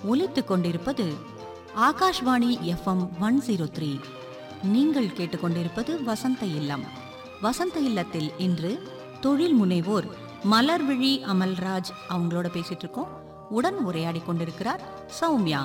ஒலித்துக் கொண்டிருப்பது Akashvani FM one zero three நீங்கள் கேட்டுக்கொண்டிருப்பது வசந்த இல்லம் வசந்த இல்லத்தில் இன்று தொழில் முனைவோர் மலர்விழி அமல்ராஜ் அவங்களோட பேசிட்டு இருக்கோம் உடன் உரையாடி கொண்டிருக்கிறார் சௌமியா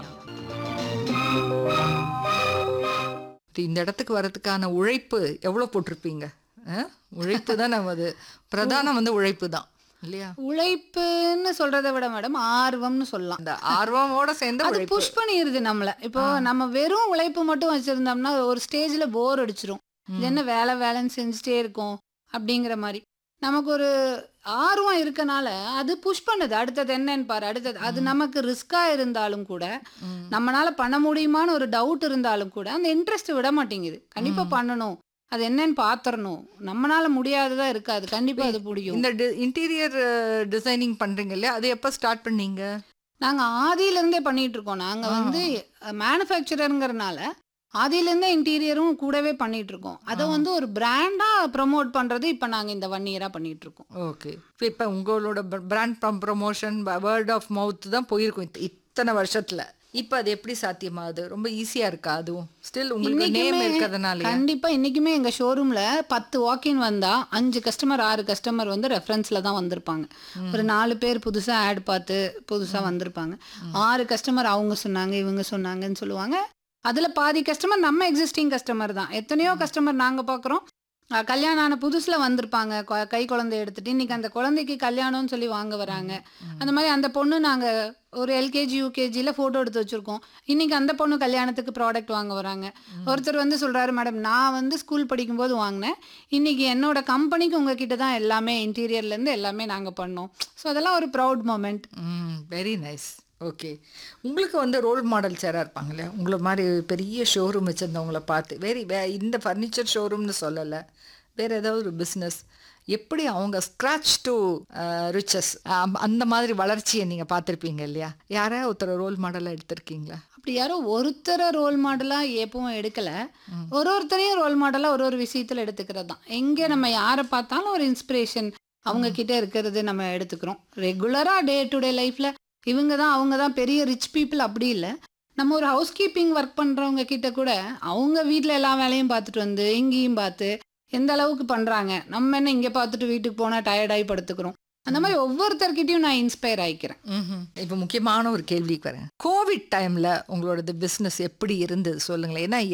இந்த இடத்துக்கு வர்றதுக்கான உழைப்பு எவ்வளோ போட்டிருப்பீங்க ஆ? உழைப்பு தான் நம்ம அது பிரதானம் வந்து உழைப்பு தான் இல்லையா உழைப்புன்னு சொல்றதை விட மேடம் ஆர்வம்னு சொல்லலாம் அந்த ஆர்வமோட சேர்ந்து அது உழைப்பு புஷ் பண்ணிடுது நம்மள இப்போ நம்ம வெறும் உழைப்பு மட்டும் வச்சிருந்தோம்னா ஒரு ஸ்டேஜ்ல போர் அடிச்சிரும் இது என்ன வேலை வேலைன்னு செஞ்சுட்டே இருக்கோம் அப்படிங்கிற மாதிரி நமக்கு ஒரு ஆர்வம் இருக்கனால அது புஷ் பண்ணுது அடுத்தது என்னன்னு பாரு அடுத்தது அது நமக்கு ரிஸ்கா இருந்தாலும் கூட ம். நம்மனால பண்ண முடியுமான்னு ஒரு டவுட் இருந்தாலும் கூட அந்த இன்ட்ரெஸ்ட் விட மாட்டேங்குது கண்டிப்பா பண்ணணும் அது என்னன்னு பாத்திரணும் நம்மனால முடியாததா இருக்காது கண்டிப்பா அது முடியும் இந்த இன்டீரியர் டிசைனிங் பண்றீங்க இல்லையா அது எப்போ ஸ்டார்ட் பண்ணீங்க நாங்க ஆதியில இருந்தே பண்ணிட்டு இருக்கோம் நாங்க ஆ. வந்து மேனுஃபேக்சரருங்கிறனால ஆதியில இருந்தே இன்டீரியரும் கூடவே பண்ணிட்டு இருக்கோம் அதை ஆ. வந்து ஒரு பிராண்டா ப்ரோமோட் பண்றது இப்ப நாங்க இந்த ஒன் இயரா பண்ணிட்டு இருக்கோம் ஓகே இப்போ உங்களோட brand promotion word of mouth தான் போயிருக்கும் இத்த- இத்தனை வருஷத்துல இப்போ அது எப்படி சாத்தியமாகுது ரொம்ப ஈஸியா இருக்கா அதுவும் ஸ்டில் உங்களுக்கு நேம் இன்னைக்குமே இருக்கிறதுனால கண்டிப்பா இன்னைக்குமே எங்க ஷோரூம்ல பத்து வாக்கின் வந்தா அஞ்சு கஸ்டமர் ஆறு கஸ்டமர் வந்து ரெஃபரன்ஸ்ல தான் வந்திருப்பாங்க ஒரு நாலு பேர் புதுசா ஆட் பார்த்து புதுசா வந்திருப்பாங்க ஆறு கஸ்டமர் அவங்க சொன்னாங்க இவங்க சொன்னாங்கன்னு சொல்லுவாங்க அதுல பாதி கஸ்டமர் நம்ம எக்ஸிஸ்டிங் கஸ்டமர் தான் எத்தனையோ கஸ்டமர் நாங்க பாக்குறோம் அஹ், கல்யாணம் ஆன புதுசுல வந்திருப்பாங்க கொ- கை குழந்தை எடுத்துட்டு இன்னைக்கு அந்த குழந்தைக்கு கல்யாணம்னு சொல்லி வாங்க வராங்க அந்த மாதிரி அந்த பொண்ணு நாங்க ஒரு எல்கேஜி யூகேஜியில் ஃபோட்டோ எடுத்து வச்சிருக்கோம் இன்னைக்கு அந்த பொண்ணு கல்யாணத்துக்கு ப்ராடக்ட் வாங்க வராங்க ஒருத்தர் வந்து சொல்றாரு மேடம் நான் வந்து ஸ்கூல் படிக்கும்போது வாங்கினேன் இன்னைக்கு என்னோட கம்பெனிக்கு உங்ககிட்ட தான் எல்லாமே இன்டீரியர்ல இருந்து எல்லாமே நாங்க பண்ணோம் ஸோ அதெல்லாம் ஒரு proud moment hmm very nice okay உங்களுக்கு வந்து ரோல் மாடல்ஸ் யாராக இருப்பாங்க இல்லையா உங்களை மாதிரி பெரிய ஷோரூம் வச்சுருந்தவங்கள பார்த்து வெரி வே இந்த ஃபர்னிச்சர் ஷோரூம்னு சொல்லலை வேறு ஏதாவது ஒரு பிஸ்னஸ் எப்படி அவங்க ஸ்க்ராச் டு ரிச்சஸ் அந்த மாதிரி வளர்ச்சியை நீங்கள் பார்த்துருப்பீங்க இல்லையா யாராவது ஒருத்தர் ரோல் மாடலாக எடுத்திருக்கீங்களா அப்படி யாரும் ஒருத்தரை ரோல் மாடலா எப்பவும் எடுக்கல ஒரு ஒருத்தரையும் ரோல் மாடலா ஒரு ஒரு விஷயத்துல எடுத்துக்கிறது தான் எங்க நம்ம யாரை பார்த்தாலும் ஒரு இன்ஸ்பிரேஷன் அவங்க கிட்ட இருக்கிறது நம்ம எடுத்துக்கிறோம் ரெகுலரா டே டு டே லைஃப்ல இவங்க தான் அவங்க தான் பெரிய ரிச் பீப்புள் அப்படி இல்லை நம்ம ஒரு ஹவுஸ் கீப்பிங் ஒர்க் பண்றவங்க கிட்ட கூட அவங்க வீட்ல எல்லா வேலையும் பார்த்துட்டு வந்து இங்கேயும் பார்த்து எந்த அளவுக்கு பண்றாங்க நம்ம என்ன இங்க பார்த்துட்டு வீட்டுக்கு போனா டயர்டாகி படுத்துக்கிறோம் அந்த மாதிரி ஒவ்வொருத்தர்கிட்டயும் நான் இன்ஸ்பயர் ஆயிக்கிறேன் இப்போ முக்கியமான ஒரு கேள்விக்கு வரேன் கோவிட் டைமில் உங்களோட பிஸ்னஸ் எப்படி இருந்தது சொல்லுங்களேன் ஏன்னா